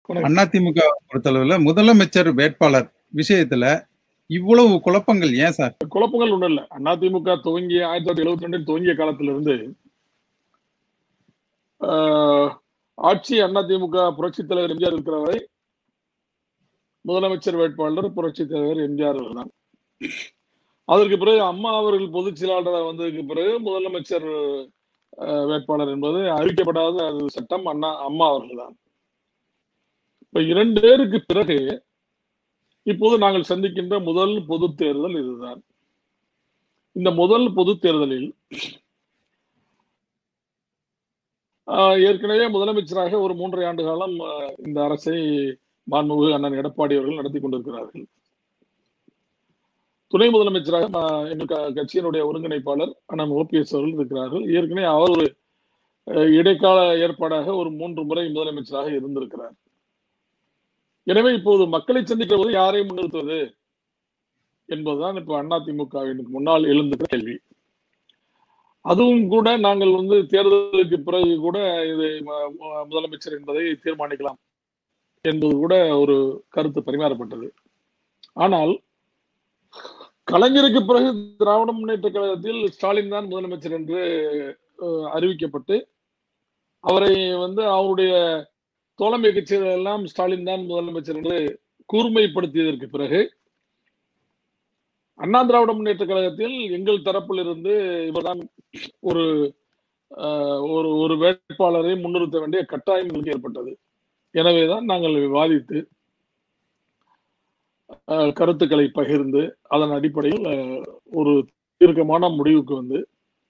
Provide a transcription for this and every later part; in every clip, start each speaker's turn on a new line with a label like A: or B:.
A: வணக்கம்.
B: அதிமுக பொறுத்தளவுல முதலமைச்சர் வேட்பாளர் விஷயத்துல இவ்வளவு குழப்பங்கள் ஏன் சார்
A: குழப்பங்கள் ஒண்ணும் இல்ல அதிமுக துவங்கிய ஆயிரத்தி தொள்ளாயிரத்தி எழுபத்தி ரெண்டில் துவங்கிய காலத்திலிருந்து ஆஹ், ஆட்சி அதிமுக புரட்சித் தலைவர் எம்ஜிஆர் இருக்கிற வரை முதலமைச்சர் வேட்பாளர் புரட்சித் தலைவர் எம்ஜிஆர் தான் அதற்கு பிறகு அம்மா அவர்கள் பொதுச் செயலாளராக வந்ததுக்கு பிறகு முதலமைச்சர் ஆஹ், வேட்பாளர் என்பது அறிவிக்கப்படாத அது சட்டம் அண்ணா அம்மா அவர்கள் தான் இப்ப இரண்டு பேருக்கு பிறகு இப்போது நாங்கள் சந்திக்கின்ற முதல் பொது தேர்தல் இதுதான் இந்த முதல் பொது தேர்தலில் ஆஹ், ஏற்கனவே முதலமைச்சராக ஒரு மூன்றரை ஆண்டு காலம் ஆஹ், இந்த அரசை மாண்புமிகு அண்ணன் எடப்பாடி அவர்கள் நடத்தி கொண்டிருக்கிறார்கள் துணை முதலமைச்சராக ஆஹ், எங்கள் க- கட்சியினுடைய ஒருங்கிணைப்பாளர் அண்ணன் ஓபிஎஸ் அவர்கள் இருக்கிறார்கள் ஏற்கனவே அவர் ஒரு ஆஹ், இடைக்கால ஏற்பாடாக ஒரு மூன்று முறை முதலமைச்சராக இருந்திருக்கிறார் எனவே இப்போது மக்களை சந்திக்கிற போது யாரை முன்னிறுத்துவது என்பதுதான் இப்ப அதிமுகவின் முன்னால் எழுந்த கேள்வி அதுவும் கூட நாங்கள் வந்து தேர்தலுக்கு பிறகு கூட இது ம- ம- முதலமைச்சர் என்பதை தீர்மானிக்கலாம் என்பது கூட ஒரு கருத்து பரிமாறப்பட்டது ஆனால் கலைஞருக்கு பிறகு திராவிட முன்னேற்ற கழகத்தில் ஸ்டாலின் தான் முதலமைச்சர் என்று அஹ், அறிவிக்கப்பட்டு அவரை வந்து அவருடைய தோழமை கட்சிகள் எல்லாம் ஸ்டாலின் தான் முதலமைச்சர் என்று கூர்மைப்படுத்தியதற்கு பிறகு அண்ணா திராவிட முன்னேற்ற கழகத்தில் எங்கள் தரப்பில் இருந்து இவர்தான் ஒரு ஆஹ், ஒரு ஒரு வேட்பாளரை முன்னிறுத்த வேண்டிய கட்டாயம் எங்களுக்கு ஏற்பட்டது எனவேதான் நாங்கள் விவாதித்து ஆஹ், கருத்துக்களை பகிர்ந்து அதன் அடிப்படையில் ஆஹ், ஒரு தீர்க்கமான முடிவுக்கு வந்து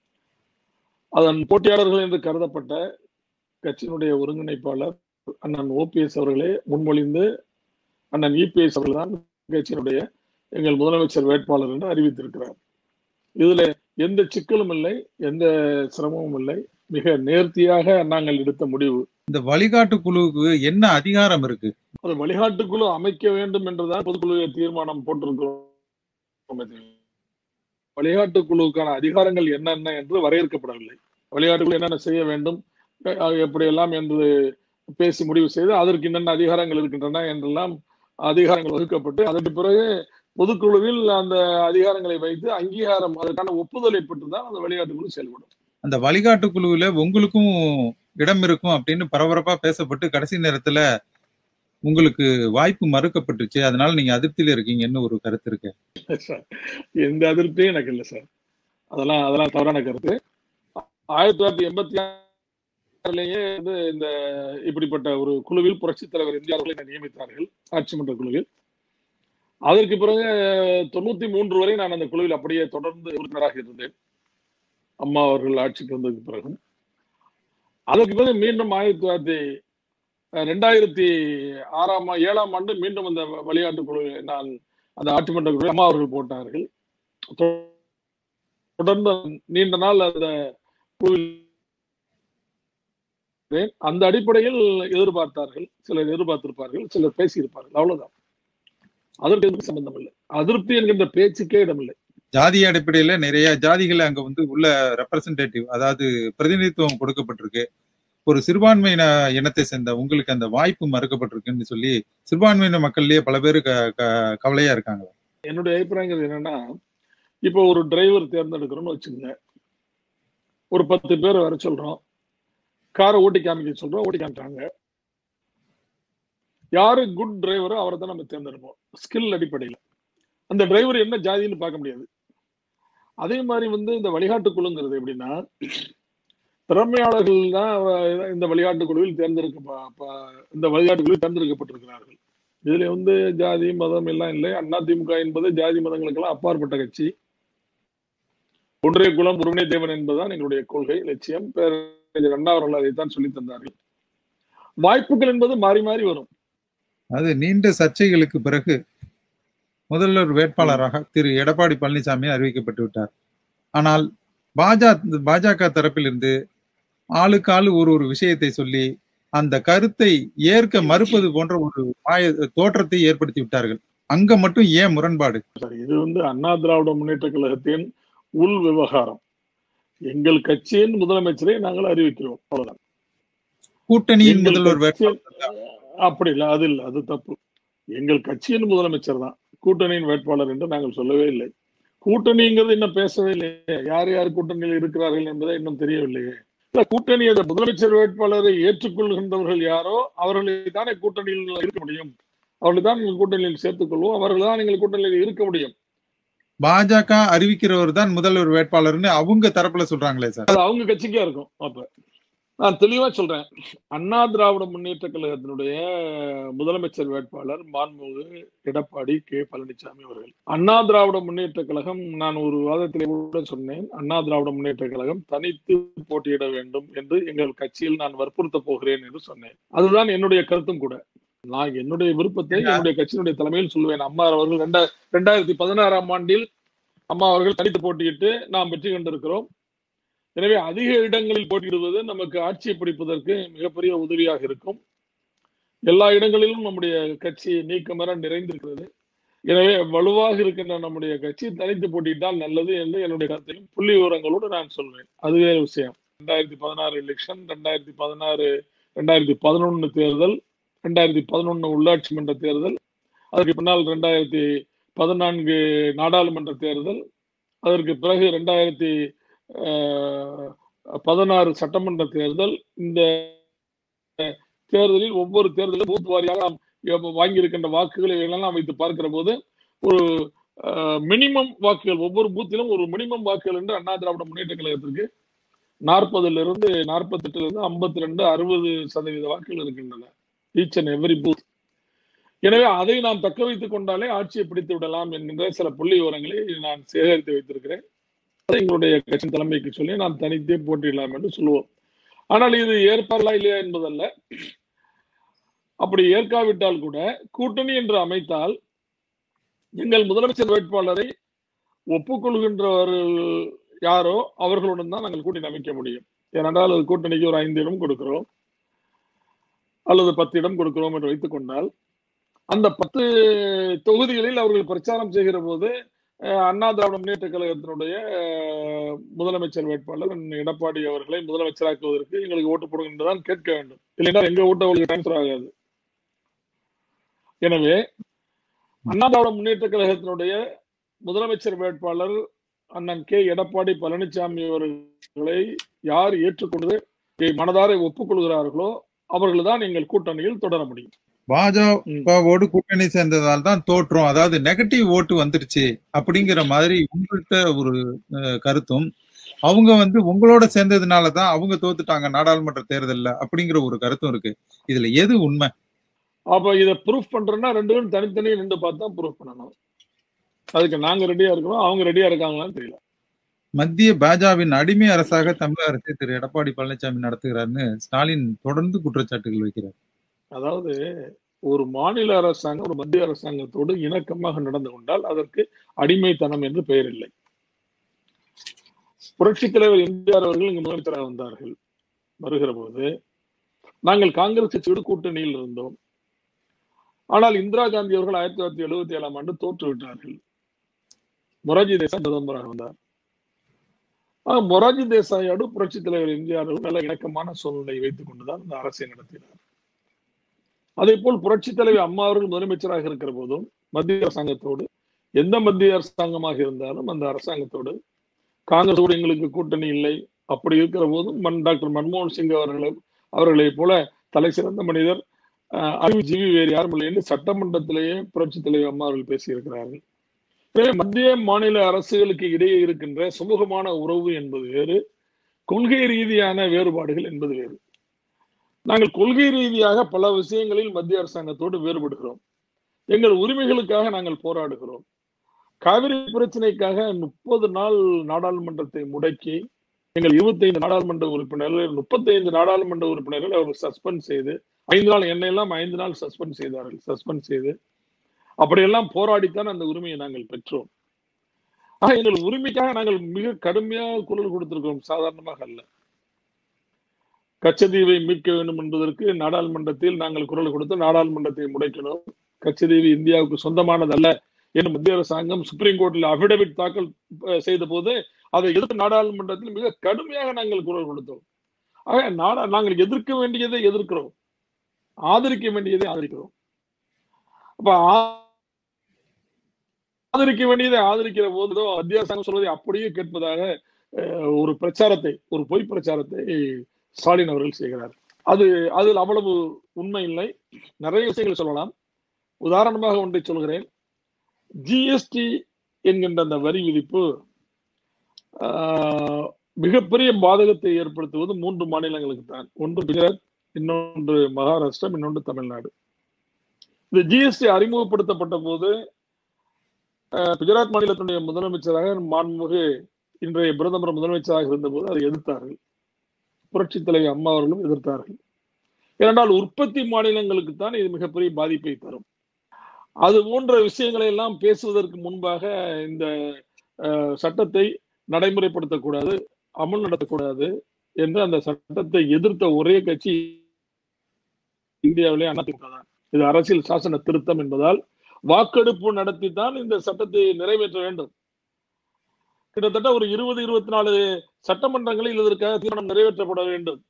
A: அதன் போட்டியாளர்கள் என்று கருதப்பட்ட கட்சியினுடைய ஒருங்கிணைப்பாளர் அண்ணன் ஓபிஎஸ் அவர்களே முன்மொழிந்து அண்ணன் இபிஎஸ் அவர்கள் தான் கட்சியினுடைய எங்கள் முதலமைச்சர் வேட்பாளர் என்று அறிவித்திருக்கிறார் இதுல எந்த சிக்கலும் இல்லை எந்த சிரமமும் இல்லை மிக நேர்த்தியாக நாங்கள் எடுத்த முடிவு
B: இந்த வழிகாட்டு குழுவுக்கு என்ன அதிகாரம் இருக்கு
A: அது வழிகாட்டுக்குழு அமைக்க வேண்டும் என்றுதான் பொதுக்குழு தீர்மானம் போட்டிருக்கிறோம் வழிகாட்டு குழுவுக்கான அதிகாரங்கள் என்னென்ன என்று வரையறுக்கப்படவில்லை வழிகாட்டுக்குழு என்னென்ன செய்ய வேண்டும் அஹ் எப்படியெல்லாம் என்று பேசி முடிவு செய்து அதற்கு என்னென்ன அதிகாரங்கள் இருக்கின்றன என்றெல்லாம் அதிகாரங்கள் வகுக்கப்பட்டு அதற்கு பிறகு பொதுக்குழுவில் அந்த அதிகாரங்களை வைத்து அங்கீகாரம் அதற்கான ஒப்புதலை பெற்றுதான் அந்த வழிகாட்டுக்குழு செயல்படும்
B: அந்த வழிகாட்டு குழுவுல உங்களுக்கும் இடம் இருக்கும் அப்படின்னு பரபரப்பா பேசப்பட்டு கடைசி நேரத்துல உங்களுக்கு வாய்ப்பு மறுக்கப்பட்டுச்சு அதனால நீங்க அதிருப்தியில இருக்கீங்கன்னு ஒரு கருத்து இருக்கு
A: சார் எந்த அதிருப்தியும் எனக்கு இல்லை சார் அதெல்லாம் அதெல்லாம் தவறான கருத்து ஆயிரத்தி தொள்ளாயிரத்தி எண்பத்தி ஆறுலேயே வந்து இந்த இப்படிப்பட்ட ஒரு குழுவில் புரட்சித் தலைவர் எம்ஜிஆர் அவர்களை நியமித்தார்கள் ஆட்சி மன்ற குழுவில் அதற்கு பிறகு தொண்ணூத்தி மூன்று வரை நான் அந்த குழுவில் அப்படியே தொடர்ந்து உறுப்பினராக இருந்தேன் அம்மா அவர்கள் ஆட்சிக்கு வந்ததுக்கு பிறகு அதற்கு பிறகு மீண்டும் ஆயிரத்தி தொள்ளாயிரத்தி ரெண்டாயிரத்தி ஆறாம் ஆ- ஏழாம் ஆண்டு மீண்டும் அந்த விளையாட்டு குழு நான் அந்த ஆட்சிமன்ற குழு அம்மா அவர்கள் போட்டார்கள் தொ- தொடர்ந்து நீண்ட நாள் அந்த குழுவில் இருந்தேன். அந்த அடிப்படையில் எதிர்பார்த்தார்கள் சிலர் எதிர்பார்த்திருப்பார்கள் சிலர் பேசியிருப்பார்கள் அவ்வளவுதான் அதற்கு எதுவும் சம்பந்தம் இல்லை அதிருப்தி என்கின்ற பேச்சுக்கே இடமில்லை
B: ஜாதிய அடிப்படையில நிறைய ஜாதிகள் அங்க வந்து உள்ள ரெப்ரசன்டேட்டிவ் அதாவது பிரதிநிதித்துவம் கொடுக்கப்பட்டிருக்கு ஒரு சிறுபான்மையின இனத்தை சேர்ந்த உங்களுக்கு அந்த வாய்ப்பு மறுக்கப்பட்டிருக்குன்னு சொல்லி சிறுபான்மையின மக்கள்லயே பல பேர் க- க- கவலையா இருக்காங்க
A: என்னுடைய அபிப்பிராயங்கிறது என்னன்னா இப்போ ஒரு டிரைவர் தேர்ந்தெடுக்கிறோம்னு வச்சுக்கோங்க ஒரு பத்து பேர் வர சொல்றோம் காரை ஓட்டி காமிக்க சொல்றோம் ஓட்டி காமிட்டாங்க யாரு குட் டிரைவரோ அவரை தான் நம்ம தேர்ந்தெடுப்போம் ஸ்கில் அடிப்படையில் அந்த டிரைவர் என்ன ஜாதின்னு பார்க்க முடியாது அதே மாதிரி வந்து இந்த வழிகாட்டு குழுங்கிறது எப்படின்னா திறமையாளர்கள் தான் இந்த விளையாட்டு குழுவில் தேர்ந்தெடுக்க ப- ப- இந்த வழிகாட்டு குழுவில் தேர்ந்தெடுக்கப்பட்டிருக்கிறார்கள் இதுல வந்து ஜாதி மதம் எல்லாம் இல்லை அதிமுக என்பது ஜாதி மதங்களுக்கெல்லாம் அப்பாற்பட்ட கட்சி ஒன்றே குலம் ஒருவனே தேவன் என்பதுதான் எங்களுடைய கொள்கை லட்சியம் பேரறிஞர் அண்ணா அவர்கள் அதைத்தான் சொல்லி தந்தார்கள் வாய்ப்புகள் என்பது மாறி மாறி வரும்
B: அது நீண்ட சர்ச்சைகளுக்கு பிறகு முதல்வர் வேட்பாளராக திரு எடப்பாடி பழனிசாமி அறிவிக்கப்பட்டு விட்டார் ஆனால் பாஜக பாஜக தரப்பிலிருந்து ஆளுக்கு ஆளு ஒரு ஒரு விஷயத்தை சொல்லி அந்த கருத்தை ஏற்க மறுப்பது போன்ற ஒரு மாய தோற்றத்தை ஏற்படுத்தி விட்டார்கள் அங்க மட்டும் ஏன் முரண்பாடு
A: சரி, இது வந்து அண்ணா திராவிட முன்னேற்ற கழகத்தின் உள் விவகாரம் எங்கள் கட்சியின் முதலமைச்சரை நாங்கள் அறிவிக்கிறோம் அவ்வளவுதான்
B: கூட்டணியின்
A: எங்கள்
B: முதல்வர்
A: கட்சியின்
B: வேட்பாளர்
A: அப்படி இல்லை அது இல்லை அது தப்பு எங்கள் கட்சியின் முதலமைச்சர் தான் கூட்டணியின் வேட்பாளர் என்று நாங்கள் சொல்லவே இல்லை கூட்டணிங்கிறது இன்னும் பேசவே இல்லையே யார் யார் கூட்டணியில் இருக்கிறார்கள் என்பதை இன்னும் தெரியவில்லையே இல்ல கூட்டணி அந்த முதலமைச்சர் வேட்பாளரை ஏற்றுக்கொள்கின்றவர்கள் யாரோ அவர்களை தானே கூட்டணியில் இருக்க முடியும் அவர்களை தான் நீங்கள் கூட்டணியில் சேர்த்துக் கொள்வோம் அவர்கள் தான் நீங்கள் கூட்டணியில் இருக்க முடியும்
B: பாஜக அறிவிக்கிறவர் தான் முதல்வர் வேட்பாளர்னு அவங்க தரப்புல சொல்றாங்களே சார்
A: அது அவங்க கட்சிக்கா இருக்கும் அப்ப நான் தெளிவா சொல்றேன் அண்ணா திராவிட முன்னேற்ற கழகத்தினுடைய முதலமைச்சர் வேட்பாளர் மாண்புமிகு எடப்பாடி கே பழனிசாமி அவர்கள் அண்ணா திராவிட முன்னேற்ற கழகம் நான் ஒரு வாதத்திலே கூட சொன்னேன் அண்ணா திராவிட முன்னேற்ற கழகம் தனித்து போட்டியிட வேண்டும் என்று எங்கள் கட்சியில் நான் வற்புறுத்த போகிறேன் என்று சொன்னேன் அதுதான் என்னுடைய கருத்தும் கூட நான் என்னுடைய விருப்பத்தை என்னுடைய கட்சியினுடைய தலைமையில் சொல்லுவேன் அம்மா அவர்கள் ரெண்டா ரெண்டாயிரத்தி பதினாறாம் ஆண்டில் அம்மா அவர்கள் தனித்து போட்டியிட்டு நாம் வெற்றி கண்டிருக்கிறோம் எனவே அதிக இடங்களில் போட்டியிடுவது நமக்கு ஆட்சியை பிடிப்பதற்கு மிகப்பெரிய உதவியாக இருக்கும் எல்லா இடங்களிலும் நம்முடைய கட்சி நீக்கமர நிறைந்திருக்கிறது எனவே வலுவாக இருக்கின்ற நம்முடைய கட்சி தனித்து போட்டியிட்டால் நல்லது என்று என்னுடைய கருத்தையும் புள்ளி விவரங்களோடு நான் சொல்வேன் அது வேறு விஷயம் ரெண்டாயிரத்தி பதினாறு எலெக்ஷன் ரெண்டாயிரத்தி பதினாறு ரெண்டாயிரத்தி பதினொன்னு தேர்தல் ரெண்டாயிரத்தி பதினொன்னு உள்ளாட்சி மன்ற தேர்தல் அதற்கு பின்னால் ரெண்டாயிரத்தி பதினான்கு நாடாளுமன்ற தேர்தல் அதற்கு பிறகு ரெண்டாயிரத்தி பதினாறு சட்டமன்ற தேர்தல் இந்த தேர்தலில் ஒவ்வொரு தேர்தலும் பூத் வாரியாக நாம் வாங்கியிருக்கின்ற வாக்குகளை எல்லாம் வைத்து பார்க்கிற போது ஒரு மினிமம் வாக்குகள் ஒவ்வொரு பூத்திலும் ஒரு மினிமம் வாக்குகள் என்று அண்ணா திராவிட முன்னேற்ற கழகத்திற்கு நாற்பதுல இருந்து நாற்பத்தி எட்டுல இருந்து ஐம்பத்தி ரெண்டு அறுபது சதவீத வாக்குகள் இருக்கின்றன ஈச் அண்ட் எவ்ரி பூத் எனவே அதை நாம் தக்க வைத்துக் கொண்டாலே ஆட்சியை பிடித்து விடலாம் என்கின்ற சில புள்ளி விவரங்களை நான் சேகரித்து வைத்திருக்கிறேன் அதை எங்களுடைய கட்சி தலைமைக்கு சொல்லி நாம் தனித்தே போட்டியிடலாம் என்று சொல்லுவோம் ஆனால் இது ஏற்பார்களா இல்லையா என்பதல்ல அப்படி ஏற்காவிட்டால் கூட கூட்டணி என்று அமைத்தால் எங்கள் முதலமைச்சர் வேட்பாளரை ஒப்புக்கொள்கின்றவர்கள் யாரோ அவர்களுடன் தான் நாங்கள் கூட்டணி அமைக்க முடியும் ஏனென்றால் அது கூட்டணிக்கு ஒரு ஐந்து இடம் கொடுக்கிறோம் அல்லது பத்து இடம் கொடுக்கிறோம் என்று வைத்துக் கொண்டால் அந்த பத்து தொகுதிகளில் அவர்கள் பிரச்சாரம் செய்கிற போது அண்ணா திராவிட முன்னேற்ற கழகத்தினுடைய முதலமைச்சர் வேட்பாளர் எடப்பாடி அவர்களை முதலமைச்சராக்குவதற்கு எங்களுக்கு ஓட்டு போடுங்க என்றுதான் கேட்க வேண்டும் இல்லைன்னா எங்க ஓட்டு அவங்களுக்கு டிரான்ஸ்பர் ஆகாது எனவே அண்ணா திராவிட முன்னேற்ற கழகத்தினுடைய முதலமைச்சர் வேட்பாளர் அண்ணன் கே எடப்பாடி பழனிசாமி அவர்களை யார் ஏற்றுக்கொண்டு மனதாரை ஒப்புக்கொள்கிறார்களோ அவர்கள் தான் எங்கள் கூட்டணியில் தொடர முடியும்
B: பாஜகவோடு கூட்டணி சேர்ந்ததால் தான் தோற்றோம் அதாவது நெகட்டிவ் ஓட்டு வந்துருச்சு அப்படிங்கிற மாதிரி உங்கள்கிட்ட ஒரு கருத்தும் அவங்க வந்து உங்களோட சேர்ந்ததுனால தான் அவங்க தோத்துட்டாங்க நாடாளுமன்ற தேர்தலில் அப்படிங்கிற ஒரு கருத்தும் இருக்கு இதுல எது உண்மை
A: அப்ப இதை ப்ரூஃப் பண்றோம்னா ரெண்டு பேரும் தனித்தனியே நின்று பார்த்தா ப்ரூஃப் பண்ணணும் அதுக்கு நாங்க ரெடியா இருக்கிறோம் அவங்க ரெடியா இருக்காங்களான்னு தெரியல
B: மத்திய பாஜகவின் அடிமை அரசாக தமிழக அரசை திரு எடப்பாடி பழனிசாமி நடத்துகிறார்னு ஸ்டாலின் தொடர்ந்து குற்றச்சாட்டுகள் வைக்கிறார்
A: அதாவது ஒரு மாநில அரசாங்கம் ஒரு மத்திய அரசாங்கத்தோடு இணக்கமாக நடந்து கொண்டால் அதற்கு அடிமைத்தனம் என்று பெயர் இல்லை புரட்சித் தலைவர் எம்ஜிஆர் அவர்கள் இங்கு முதலமைச்சராக வந்தார்கள் வருகிற போது நாங்கள் காங்கிரஸ் கட்சியோடு கூட்டணியில் இருந்தோம் ஆனால் இந்திரா காந்தி அவர்கள் ஆயிரத்தி தொள்ளாயிரத்தி எழுபத்தி ஏழாம் ஆண்டு தோற்றுவிட்டார்கள் மொராஜி தேசாய் பிரதமராக வந்தார் மொராஜி தேசாயோடு புரட்சித் தலைவர் எம்ஜிஆர் அவர்கள் நல்ல இணக்கமான சூழ்நிலையை வைத்துக் கொண்டுதான் இந்த அரசை நடத்தினார் அதே போல் புரட்சி தலைவர் அம்மா அவர்கள் முதலமைச்சராக இருக்கிற போதும் மத்திய அரசாங்கத்தோடு எந்த மத்திய அரசாங்கமாக இருந்தாலும் அந்த அரசாங்கத்தோடு காங்கிரஸோடு எங்களுக்கு கூட்டணி இல்லை அப்படி இருக்கிற போதும் மன் டாக்டர் மன்மோகன் சிங் அவர்களை அவர்களை போல தலை சிறந்த மனிதர் அறிவு ஜீவி வேறு யாரும் இல்லை என்று சட்டமன்றத்திலேயே புரட்சி தலைவர் அம்மா அவர்கள் பேசியிருக்கிறார்கள் எனவே மத்திய மாநில அரசுகளுக்கு இடையே இருக்கின்ற சுமூகமான உறவு என்பது வேறு கொள்கை ரீதியான வேறுபாடுகள் என்பது வேறு நாங்கள் கொள்கை ரீதியாக பல விஷயங்களில் மத்திய அரசாங்கத்தோடு வேறுபடுகிறோம் எங்கள் உரிமைகளுக்காக நாங்கள் போராடுகிறோம் காவிரி பிரச்சனைக்காக முப்பது நாள் நாடாளுமன்றத்தை முடக்கி எங்கள் இருபத்தைந்து நாடாளுமன்ற உறுப்பினர்கள் முப்பத்தைந்து நாடாளுமன்ற உறுப்பினர்கள் அவர்கள் சஸ்பெண்ட் செய்து ஐந்து நாள் என்னையெல்லாம் ஐந்து நாள் சஸ்பெண்ட் செய்தார்கள் சஸ்பெண்ட் செய்து அப்படியெல்லாம் போராடித்தான் அந்த உரிமையை நாங்கள் பெற்றோம் ஆக எங்கள் உரிமைக்காக நாங்கள் மிக கடுமையாக குரல் கொடுத்திருக்கிறோம் சாதாரணமாக அல்ல கச்சதீவை மீட்க வேண்டும் என்பதற்கு நாடாளுமன்றத்தில் நாங்கள் குரல் கொடுத்து நாடாளுமன்றத்தை முடைக்கணும் கச்சதீவு இந்தியாவுக்கு சொந்தமானது அல்ல என்று மத்திய அரசாங்கம் சுப்ரீம் கோர்ட்டில் அபிடவிட் தாக்கல் செய்த போது அதை எதிர்த்து நாடாளுமன்றத்தில் மிக கடுமையாக நாங்கள் குரல் கொடுத்தோம் ஆக நாடா நாங்கள் எதிர்க்க வேண்டியதை எதிர்க்கிறோம் ஆதரிக்க வேண்டியதை ஆதரிக்கிறோம் அப்ப ஆ- ஆதரிக்க வேண்டியதை ஆதரிக்கிற போதோ மத்திய அரசாங்கம் சொல்வதை அப்படியே கேட்பதாக அஹ், ஒரு பிரச்சாரத்தை ஒரு பொய் பிரச்சாரத்தை ஸ்டாலின் அவர்கள் செய்கிறார் அது அதில் அவ்வளவு உண்மை இல்லை நிறைய விஷயங்கள் சொல்லலாம் உதாரணமாக ஒன்றை சொல்கிறேன் ஜிஎஸ்டி என்கின்ற அந்த வரி விதிப்பு ஆஹ், மிகப்பெரிய பாதகத்தை ஏற்படுத்துவது மூன்று மாநிலங்களுக்கு தான் ஒன்று குஜராத் இன்னொன்று மகாராஷ்டிரம் இன்னொன்று தமிழ்நாடு இந்த ஜிஎஸ்டி அறிமுகப்படுத்தப்பட்ட போது ஆஹ், குஜராத் மாநிலத்தினுடைய முதலமைச்சராக மாண்புமிகு இன்றைய பிரதமர் முதலமைச்சராக இருந்தபோது அதை எதிர்த்தார்கள் புரட்சித் தலைவர் அம்மா அவர்களும் எதிர்த்தார்கள் ஏனென்றால் உற்பத்தி மாநிலங்களுக்கு தான் இது மிகப்பெரிய பாதிப்பை தரும் அது போன்ற விஷயங்களை எல்லாம் பேசுவதற்கு முன்பாக இந்த அஹ், சட்டத்தை நடைமுறைப்படுத்தக்கூடாது அமல் நடத்தக்கூடாது என்று அந்த சட்டத்தை எதிர்த்த ஒரே கட்சி இந்தியாவிலே அதிமுக தான் இது அரசியல் சாசன திருத்தம் என்பதால் வாக்கெடுப்பு நடத்தித்தான் இந்த சட்டத்தை நிறைவேற்ற வேண்டும் கிட்டத்தட்ட ஒரு இருபது இருபத்தி நாலு சட்டமன்றங்களில் இதற்காக தீர்மானம் நிறைவேற்றப்பட வேண்டும்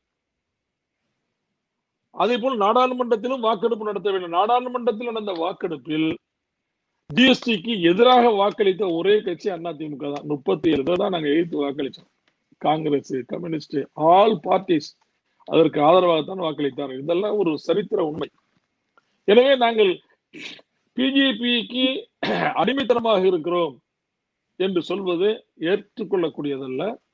A: அதே போல் நாடாளுமன்றத்திலும் வாக்கெடுப்பு நடத்த வேண்டும் நாடாளுமன்றத்தில் நடந்த வாக்கெடுப்பில் ஜிஎஸ்டிக்கு எதிராக வாக்களித்த ஒரே கட்சி அதிமுக தான் முப்பத்தி ஏழு பேர் தான் நாங்க எதிர்த்து வாக்களிச்சோம் காங்கிரஸ் கம்யூனிஸ்ட் ஆல் பார்ட்டிஸ் அதற்கு ஆதரவாகத்தான் வாக்களித்தார்கள் இதெல்லாம் ஒரு சரித்திர உண்மை எனவே நாங்கள் பிஜேபிக்கு அடிமைத்தனமாக இருக்கிறோம் என்று சொல்வது ஏற்றுக்கொள்ளக்கூடியதல்ல